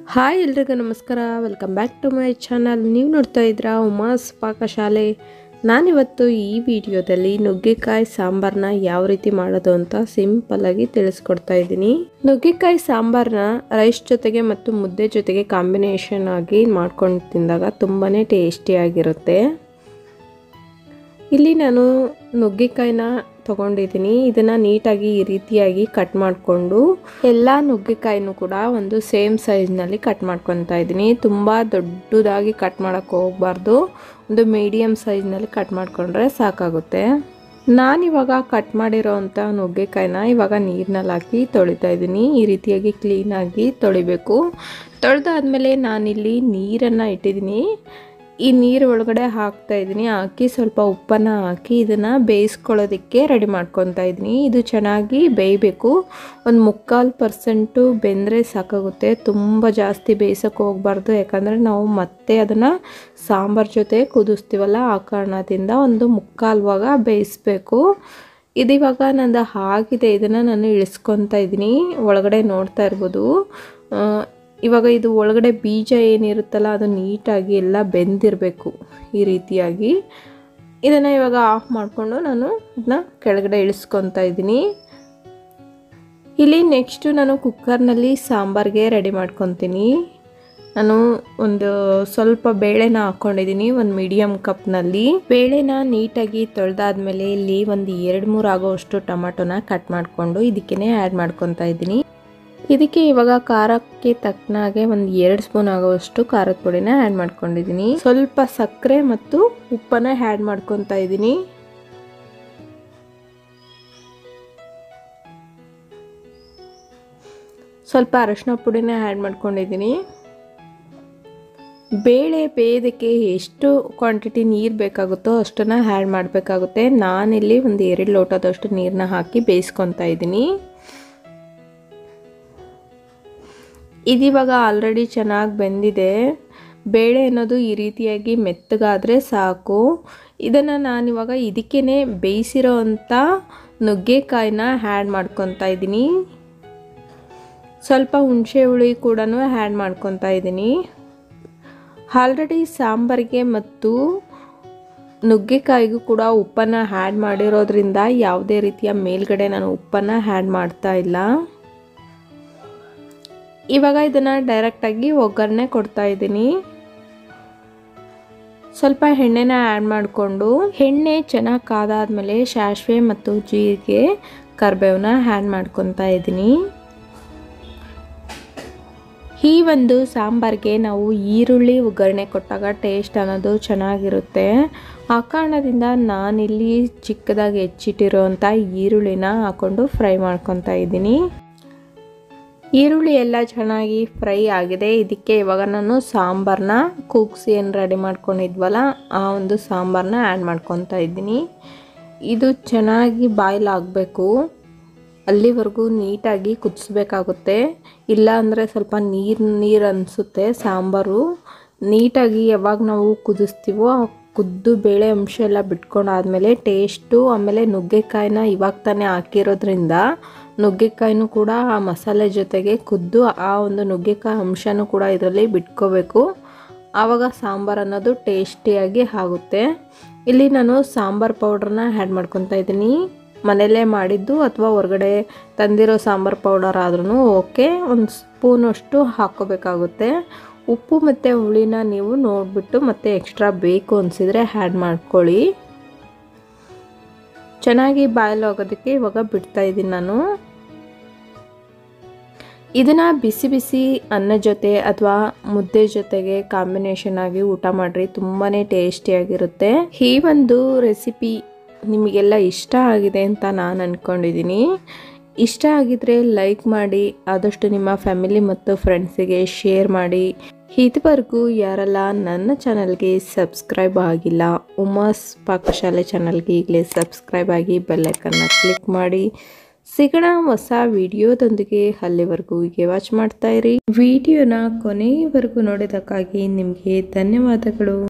hi ಎಲ್ರಿಗೂ ನಮಸ್ಕಾರ welcome back to my channel ನೀವು ನೋಡ್ತಾ ಇದ್ದೀರಾ ಉಮಾಸ್ ಪಾಕಶಾಲೆ ನಾನಿವತ್ತು ಈ ವಿಡಿಯೋದಲ್ಲಿ ನುಗ್ಗೆಕಾಯಿ ಸಾಂಬಾರನ್ನ ಯಾವ ರೀತಿ ಮಾಡೋದು ಅಂತ ಸಿಂಪಲ್ಲಾಗಿ ತಿಳಿಸ್ಕೊಡ್ತಾ ಇದ್ದೀನಿ ನುಗ್ಗೆಕಾಯಿ ಸಾಂಬಾರನ್ನ ರೈಸ್ ಜೊತೆಗೆ ಮತ್ತು ಮುದ್ದೆ ಜೊತೆಗೆ ಕಾಂಬಿನೇಷನ್ ಆಗಿ ಮಾಡ್ಕೊಂಡು ತಿಂದಾಗ ತುಂಬಾ ಟೇಸ್ಟಿಯಾಗಿರುತ್ತೆ ಇಲ್ಲಿ ನಾನು ನುಗ್ಗೆಕಾಯಿನ ತೊಗೊಂಡಿದ್ದೀನಿ ಇದನ್ನು ನೀಟಾಗಿ ಈ ರೀತಿಯಾಗಿ ಕಟ್ ಮಾಡಿಕೊಂಡು ಎಲ್ಲ ನುಗ್ಗೆಕಾಯಿನೂ ಕೂಡ ಒಂದು ಸೇಮ್ ಸೈಜ್ನಲ್ಲಿ ಕಟ್ ಮಾಡ್ಕೊತಾ ಇದ್ದೀನಿ ತುಂಬ ದೊಡ್ಡದಾಗಿ ಕಟ್ ಮಾಡೋಕ್ಕೆ ಹೋಗಬಾರ್ದು ಒಂದು ಮೀಡಿಯಮ್ ಸೈಜ್ನಲ್ಲಿ ಕಟ್ ಮಾಡಿಕೊಂಡ್ರೆ ಸಾಕಾಗುತ್ತೆ ನಾನಿವಾಗ ಕಟ್ ಮಾಡಿರೋವಂಥ ನುಗ್ಗೆಕಾಯಿನ ಇವಾಗ ನೀರಿನಲ್ಲಿ ಹಾಕಿ ತೊಳಿತಾ ಇದ್ದೀನಿ ಈ ರೀತಿಯಾಗಿ ಕ್ಲೀನಾಗಿ ತೊಳಿಬೇಕು ತೊಳೆದಾದ್ಮೇಲೆ ನಾನಿಲ್ಲಿ ನೀರನ್ನು ಇಟ್ಟಿದ್ದೀನಿ ಈ ನೀರು ಒಳಗಡೆ ಹಾಕ್ತಾ ಇದ್ದೀನಿ ಹಾಕಿ ಸ್ವಲ್ಪ ಉಪ್ಪನ್ನು ಹಾಕಿ ಇದನ್ನು ಬೇಯಿಸ್ಕೊಳ್ಳೋದಕ್ಕೆ ರೆಡಿ ಮಾಡ್ಕೊತಾ ಇದ್ದೀನಿ ಇದು ಚೆನ್ನಾಗಿ ಬೇಯಬೇಕು ಒಂದು ಮುಕ್ಕಾಲು ಪರ್ಸೆಂಟು ಬೆಂದರೆ ಸಾಕಾಗುತ್ತೆ ತುಂಬ ಜಾಸ್ತಿ ಬೇಯಿಸೋಕೆ ಹೋಗಬಾರ್ದು ಯಾಕಂದರೆ ನಾವು ಮತ್ತೆ ಅದನ್ನು ಸಾಂಬಾರು ಜೊತೆ ಕುದಿಸ್ತೀವಲ್ಲ ಆ ಕಾರಣದಿಂದ ಒಂದು ಮುಕ್ಕಾಲು ಭಾಗ ಬೇಯಿಸ್ಬೇಕು ಇದಿವಾಗ ನಂದು ಆಗಿದೆ ಇದನ್ನು ನಾನು ಇಳಿಸ್ಕೊತಾ ಇದ್ದೀನಿ ಒಳಗಡೆ ನೋಡ್ತಾ ಇರ್ಬೋದು ಇವಾಗ ಇದು ಒಳಗಡೆ ಬೀಜ ಏನಿರುತ್ತಲ್ಲ ಅದು ನೀಟಾಗಿ ಎಲ್ಲ ಬೆಂದಿರಬೇಕು ಈ ರೀತಿಯಾಗಿ ಇದನ್ನು ಇವಾಗ ಆಫ್ ಮಾಡಿಕೊಂಡು ನಾನು ಇದನ್ನ ಕೆಳಗಡೆ ಇಳಿಸ್ಕೊತಾ ಇದ್ದೀನಿ ಇಲ್ಲಿ ನೆಕ್ಸ್ಟು ನಾನು ಕುಕ್ಕರ್ನಲ್ಲಿ ಸಾಂಬಾರಿಗೆ ರೆಡಿ ಮಾಡ್ಕೊತೀನಿ ನಾನು ಒಂದು ಸ್ವಲ್ಪ ಬೇಳೆನ ಹಾಕ್ಕೊಂಡಿದ್ದೀನಿ ಒಂದು ಮೀಡಿಯಮ್ ಕಪ್ನಲ್ಲಿ ಬೇಳೆನ ನೀಟಾಗಿ ತೊಳೆದಾದ್ಮೇಲೆ ಇಲ್ಲಿ ಒಂದು ಎರಡು ಮೂರು ಆಗೋವಷ್ಟು ಟೊಮಾಟೊನ ಕಟ್ ಮಾಡಿಕೊಂಡು ಇದಕ್ಕೇ ಆ್ಯಡ್ ಮಾಡ್ಕೊತಾ ಇದ್ದೀನಿ ಇದಕ್ಕೆ ಇವಾಗ ಖಾರಕ್ಕೆ ತಕ್ಕನಾಗೆ ಒಂದು ಎರಡು ಸ್ಪೂನ್ ಆಗುವಷ್ಟು ಖಾರದ ಪುಡಿನ ಆ್ಯಡ್ ಮಾಡ್ಕೊಂಡಿದ್ದೀನಿ ಸ್ವಲ್ಪ ಸಕ್ಕರೆ ಮತ್ತು ಉಪ್ಪನ್ನ ಆ್ಯಡ್ ಮಾಡ್ಕೊತಾ ಇದ್ದೀನಿ ಸ್ವಲ್ಪ ಅರಶಿನ ಪುಡಿನ ಆ್ಯಡ್ ಮಾಡ್ಕೊಂಡಿದ್ದೀನಿ ಬೇಳೆ ಬೇಯೋದಕ್ಕೆ ಎಷ್ಟು ಕ್ವಾಂಟಿಟಿ ನೀರು ಬೇಕಾಗುತ್ತೋ ಅಷ್ಟನ್ನು ಆ್ಯಡ್ ಮಾಡಬೇಕಾಗುತ್ತೆ ನಾನಿಲ್ಲಿ ಒಂದು ಎರಡು ಲೋಟದಷ್ಟು ನೀರನ್ನ ಹಾಕಿ ಬೇಯಿಸ್ಕೊತಾ ಇದ್ದೀನಿ ಇದಿವಾಗ ಆಲ್ರೆಡಿ ಚೆನ್ನಾಗಿ ಬೆಂದಿದೆ ಬೇಳೆ ಅನ್ನೋದು ಈ ರೀತಿಯಾಗಿ ಮೆತ್ತಗಾದರೆ ಸಾಕು ಇದನ್ನು ನಾನಿವಾಗ ಇದಕ್ಕೇ ಬೇಯಿಸಿರೋ ಅಂಥ ನುಗ್ಗೆಕಾಯಿನ ಆ್ಯಡ್ ಮಾಡ್ಕೊತಾ ಇದ್ದೀನಿ ಸ್ವಲ್ಪ ಹುಣಸೆ ಹುಳಿ ಕೂಡ ಆ್ಯಡ್ ಮಾಡ್ಕೊತಾ ಇದ್ದೀನಿ ಆಲ್ರೆಡಿ ಸಾಂಬಾರಿಗೆ ಮತ್ತು ನುಗ್ಗೆಕಾಯಿಗೂ ಕೂಡ ಉಪ್ಪನ್ನು ಆ್ಯಡ್ ಮಾಡಿರೋದ್ರಿಂದ ಯಾವುದೇ ರೀತಿಯ ಮೇಲ್ಗಡೆ ನಾನು ಉಪ್ಪನ್ನು ಆ್ಯಡ್ ಮಾಡ್ತಾ ಇಲ್ಲ ಇವಾಗ ಇದನ್ನು ಡೈರೆಕ್ಟಾಗಿ ಒಗ್ಗರಣೆ ಕೊಡ್ತಾ ಇದ್ದೀನಿ ಸ್ವಲ್ಪ ಎಣ್ಣೆನ ಆ್ಯಡ್ ಮಾಡಿಕೊಂಡು ಎಣ್ಣೆ ಚೆನ್ನಾಗಿ ಕಾದಾದ್ಮೇಲೆ ಸಾಸಿವೆ ಮತ್ತು ಜೀರಿಗೆ ಕರ್ಬೇವನ್ನ ಆ್ಯಡ್ ಮಾಡ್ಕೊತಾ ಇದ್ದೀನಿ ಈ ಒಂದು ಸಾಂಬಾರಿಗೆ ನಾವು ಈರುಳ್ಳಿ ಒಗ್ಗರಣೆ ಕೊಟ್ಟಾಗ ಟೇಸ್ಟ್ ಅನ್ನೋದು ಚೆನ್ನಾಗಿರುತ್ತೆ ಆ ಕಾರಣದಿಂದ ನಾನಿಲ್ಲಿ ಚಿಕ್ಕದಾಗಿ ಹೆಚ್ಚಿಟ್ಟಿರೋಂಥ ಈರುಳ್ಳಿನ ಹಾಕ್ಕೊಂಡು ಫ್ರೈ ಮಾಡ್ಕೊತಾ ಇದ್ದೀನಿ ಈರುಳ್ಳಿ ಎಲ್ಲ ಚೆನ್ನಾಗಿ ಫ್ರೈ ಆಗಿದೆ ಇದಕ್ಕೆ ಇವಾಗ ನಾನು ಸಾಂಬಾರನ್ನ ಕೂಗ್ಸಿ ಏನು ರೆಡಿ ಮಾಡ್ಕೊಂಡಿದ್ವಲ್ಲ ಆ ಒಂದು ಸಾಂಬಾರನ್ನ ಆ್ಯಡ್ ಮಾಡ್ಕೊತಾ ಇದ್ದೀನಿ ಇದು ಚೆನ್ನಾಗಿ ಬಾಯ್ಲ್ ಆಗಬೇಕು ಅಲ್ಲಿವರೆಗೂ ನೀಟಾಗಿ ಕುದಿಸ್ಬೇಕಾಗುತ್ತೆ ಇಲ್ಲ ಅಂದರೆ ಸ್ವಲ್ಪ ನೀರು ನೀರು ಅನಿಸುತ್ತೆ ಸಾಂಬಾರು ನೀಟಾಗಿ ಯಾವಾಗ ನಾವು ಕುದಿಸ್ತೀವೋ ಆ ಕುದ್ದು ಬೇಳೆ ಅಂಶ ಎಲ್ಲ ಬಿಟ್ಕೊಂಡಾದ್ಮೇಲೆ ಟೇಸ್ಟು ಆಮೇಲೆ ನುಗ್ಗೆಕಾಯಿನ ಇವಾಗ ತಾನೇ ಹಾಕಿರೋದ್ರಿಂದ ನುಗ್ಗೆಕಾಯಿನೂ ಕೂಡ ಆ ಮಸಾಲೆ ಜೊತೆಗೆ ಕುದ್ದು ಆ ಒಂದು ನುಗ್ಗೆಕಾಯಿ ಅಂಶನೂ ಕೂಡ ಇದರಲ್ಲಿ ಬಿಟ್ಕೋಬೇಕು ಆವಾಗ ಸಾಂಬಾರು ಅನ್ನೋದು ಟೇಸ್ಟಿಯಾಗಿ ಆಗುತ್ತೆ ಇಲ್ಲಿ ನಾನು ಸಾಂಬಾರು ಪೌಡ್ರನ್ನ ಆ್ಯಡ್ ಮಾಡ್ಕೊತಾ ಇದ್ದೀನಿ ಮನೆಯಲ್ಲೇ ಮಾಡಿದ್ದು ಅಥವಾ ಹೊರಗಡೆ ತಂದಿರೋ ಸಾಂಬಾರು ಪೌಡರ್ ಆದ್ರೂ ಓಕೆ ಒಂದು ಸ್ಪೂನಷ್ಟು ಹಾಕ್ಕೋಬೇಕಾಗುತ್ತೆ ಉಪ್ಪು ಮತ್ತು ಹುಳಿನ ನೀವು ನೋಡಿಬಿಟ್ಟು ಮತ್ತೆ ಎಕ್ಸ್ಟ್ರಾ ಬೇಕು ಅನಿಸಿದರೆ ಆ್ಯಡ್ ಮಾಡ್ಕೊಳ್ಳಿ ಚೆನ್ನಾಗಿ ಬಾಯ್ಲ್ ಆಗೋದಕ್ಕೆ ಇವಾಗ ಬಿಡ್ತಾ ಇದ್ದೀನಿ ನಾನು ಇದನ್ನು ಬಿಸಿ ಬಿಸಿ ಅನ್ನ ಜೊತೆ ಅಥವಾ ಮುದ್ದೆ ಜೊತೆಗೆ ಕಾಂಬಿನೇಷನ್ ಆಗಿ ಊಟ ಮಾಡಿರಿ ತುಂಬಾ ಟೇಸ್ಟಿಯಾಗಿರುತ್ತೆ ಈ ಒಂದು ರೆಸಿಪಿ ನಿಮಗೆಲ್ಲ ಇಷ್ಟ ಆಗಿದೆ ಅಂತ ನಾನು ಅಂದ್ಕೊಂಡಿದ್ದೀನಿ ಇಷ್ಟ ಆಗಿದ್ರೆ ಲೈಕ್ ಮಾಡಿ ಆದಷ್ಟು ನಿಮ್ಮ ಫ್ಯಾಮಿಲಿ ಮತ್ತು ಫ್ರೆಂಡ್ಸಿಗೆ ಶೇರ್ ಮಾಡಿ ಇದುವರೆಗೂ ಯಾರೆಲ್ಲ ನನ್ನ ಚಾನಲ್ಗೆ ಸಬ್ಸ್ಕ್ರೈಬ್ ಆಗಿಲ್ಲ ಉಮಾಸ್ ಪಾಕಶಾಲೆ ಚಾನಲ್ಗೆ ಈಗಲೇ ಸಬ್ಸ್ಕ್ರೈಬ್ ಆಗಿ ಬೆಲ್ಲೈಕನ್ನ ಕ್ಲಿಕ್ ಮಾಡಿ ಸಿಗೋಣ ಹೊಸ ವಿಡಿಯೋದೊಂದಿಗೆ ಅಲ್ಲಿವರೆಗೂ ಹೀಗೆ ವಾಚ್ ಮಾಡ್ತಾ ಇರಿ ವಿಡಿಯೋನ ಕೊನೆಯವರೆಗೂ ನೋಡಿದಕ್ಕಾಗಿ ನಿಮಗೆ ಧನ್ಯವಾದಗಳು